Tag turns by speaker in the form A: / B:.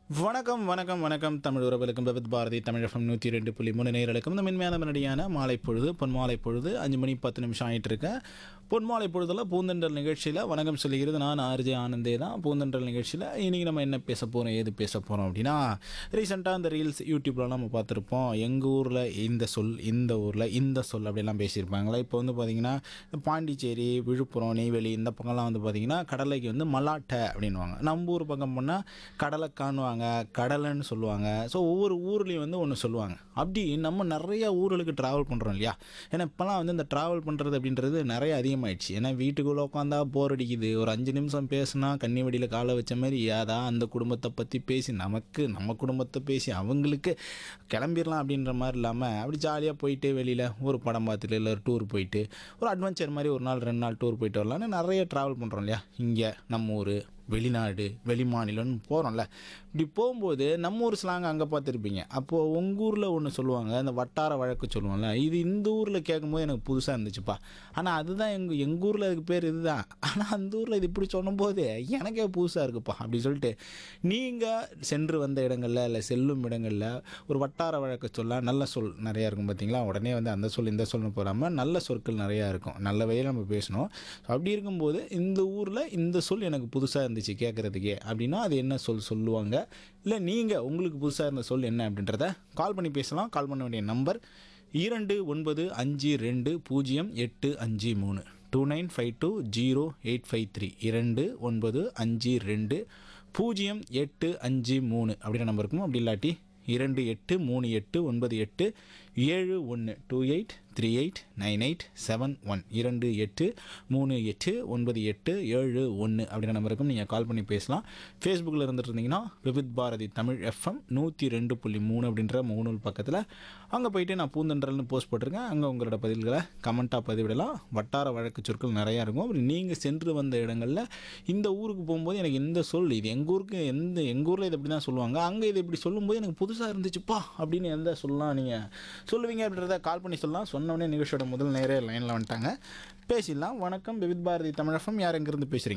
A: வணக்கம் வணக்கம் வணக்கம் தமிழ் உறவுகளுக்கும் பவித் பாரதி தமிழகம் நூற்றி ரெண்டு புள்ளி மூணு நேர்களுக்கும் இந்த மென்மையான மனடியான மாலை பொழுது பொன்மாலை பொழுது அஞ்சு மணி பத்து நிமிஷம் ஆகிட்டு இருக்கேன் பொன்மாலை பொழுதில் பூந்தென்றல் நிகழ்ச்சியில் வணக்கம் சொல்லுகிறது நான் ஆர்ஜே ஆனந்தே தான் பூந்தென்றல் நிகழ்ச்சியில் இன்றைக்கி நம்ம என்ன பேச போகிறோம் ஏது பேச போகிறோம் அப்படின்னா ரீசெண்டாக இந்த ரீல்ஸ் யூடியூப்லலாம் நம்ம பார்த்துருப்போம் எங்கள் ஊரில் இந்த சொல் இந்த ஊரில் இந்த சொல் அப்படிலாம் பேசியிருப்பாங்களே இப்போ வந்து பார்த்திங்கன்னா இந்த பாண்டிச்சேரி விழுப்புரம் நெய்வேலி இந்த பக்கம்லாம் வந்து பார்த்திங்கன்னா கடலைக்கு வந்து மலாட்டை அப்படின்வாங்க நம்ம ஊர் பக்கம் போனால் கடலை காணுவாங்க கடலைன்னு சொல்லுவாங்க ஸோ ஒவ்வொரு ஊர்லேயும் வந்து ஒன்று சொல்லுவாங்க அப்படி நம்ம நிறைய ஊர்களுக்கு ட்ராவல் பண்ணுறோம் இல்லையா ஏன்னா இப்போலாம் வந்து இந்த ட்ராவல் பண்ணுறது அப்படின்றது நிறைய அதிகமாயிடுச்சு ஏன்னா வீட்டுக்குள்ளே உட்காந்தா போர் அடிக்குது ஒரு அஞ்சு நிமிஷம் பேசுனா கன்னி வெடியில் காலை வச்ச மாதிரி ஏதா அந்த குடும்பத்தை பற்றி பேசி நமக்கு நம்ம குடும்பத்தை பேசி அவங்களுக்கு கிளம்பிடலாம் அப்படின்ற மாதிரி இல்லாமல் அப்படி ஜாலியாக போயிட்டு வெளியில் ஒரு படம் பார்த்துட்டு இல்லை ஒரு டூர் போயிட்டு ஒரு அட்வென்ச்சர் மாதிரி ஒரு நாள் ரெண்டு நாள் டூர் போயிட்டு வரலான்னு நிறைய ட்ராவல் பண்ணுறோம் இல்லையா இங்கே நம்ம ஊர் வெளிநாடு வெளிமாநிலம்னு போகிறோம்ல இப்படி போகும்போது நம்ம ஊர் ஸ்லாங் அங்கே பார்த்துருப்பீங்க அப்போது உங்கள் ஊரில் ஒன்று சொல்லுவாங்க அந்த வட்டார வழக்கு சொல்லுவோம்ல இது இந்த ஊரில் கேட்கும்போது எனக்கு புதுசாக இருந்துச்சுப்பா ஆனால் அதுதான் எங்கள் எங்கள் ஊரில் அதுக்கு பேர் இதுதான் ஆனால் அந்த ஊரில் இது இப்படி சொன்னும்போது எனக்கே புதுசாக இருக்குப்பா அப்படி சொல்லிட்டு நீங்கள் சென்று வந்த இடங்களில் இல்லை செல்லும் இடங்களில் ஒரு வட்டார வழக்கு சொல்ல நல்ல சொல் நிறையா இருக்கும் பார்த்தீங்களா உடனே வந்து அந்த சொல் இந்த சொல்னு போகாமல் நல்ல சொற்கள் நிறையா இருக்கும் நல்ல வகையில் நம்ம பேசணும் ஸோ அப்படி இருக்கும்போது இந்த ஊரில் இந்த சொல் எனக்கு புதுசாக இருந்துச்சு கேட்குறதுக்கே அப்படின்னா அது என்ன சொல் சொல்லுவாங்க இல்லை நீங்கள் உங்களுக்கு புதுசாக இருந்த சொல் என்ன அப்படின்றத கால் பண்ணி பேசலாம் கால் பண்ண வேண்டிய நம்பர் இரண்டு ஒன்பது அஞ்சு ரெண்டு பூஜ்ஜியம் எட்டு அஞ்சு மூணு two nine five two zero eight five three இரண்டு ஒன்பது அஞ்சு ரெண்டு பூஜ்ஜியம் எட்டு அஞ்சு மூணு அப்படின்ற நம்பர் இருக்கும் அப்படி இல்லாட்டி இரண்டு எட்டு மூணு எட்டு ஒன்பது எட்டு ஏழு ஒன்று two eight three eight nine eight seven one இரண்டு எட்டு மூணு எட்டு ஒன்பது எட்டு ஏழு ஒன்று அப்படின்ற நம்பருக்கும் நீங்கள் கால் பண்ணி பேசலாம் ஃபேஸ்புக்கில் இருந்துட்டு இருந்தீங்கன்னா விவித் பாரதி தமிழ் எஃப்எம் நூற்றி ரெண்டு புள்ளி மூணு அப்படின்ற முகநூல் பக்கத்தில் அங்கே போயிட்டு நான் பூந்தன்றல்னு போஸ்ட் போட்டிருக்கேன் அங்கே உங்களோட பதில்களை கமெண்ட்டாக பதிவிடலாம் வட்டார வழக்கு சொற்கள் நிறையா இருக்கும் அப்படி நீங்கள் சென்று வந்த இடங்களில் இந்த ஊருக்கு போகும்போது எனக்கு இந்த சொல் இது எங்கள் ஊருக்கு எந்த எங்கள் ஊரில் இது இப்படி தான் சொல்லுவாங்க அங்கே இது இப்படி சொல்லும்போது எனக்கு புதுசாக இருந்துச்சுப்பா அப்படின்னு எந்த சொல்லலாம் நீங்கள் சொல்லுவீங்க அப்படின்றத கால் பண்ணி சொல்லலாம் சொன்னோடனே நிகழ்ச்சியோட முதல் நேரே லைனில் வந்துட்டாங்க பேசிடலாம் வணக்கம் விவித் பாரதி தமிழகம் யார் எங்கேருந்து பேசுகிறீங்க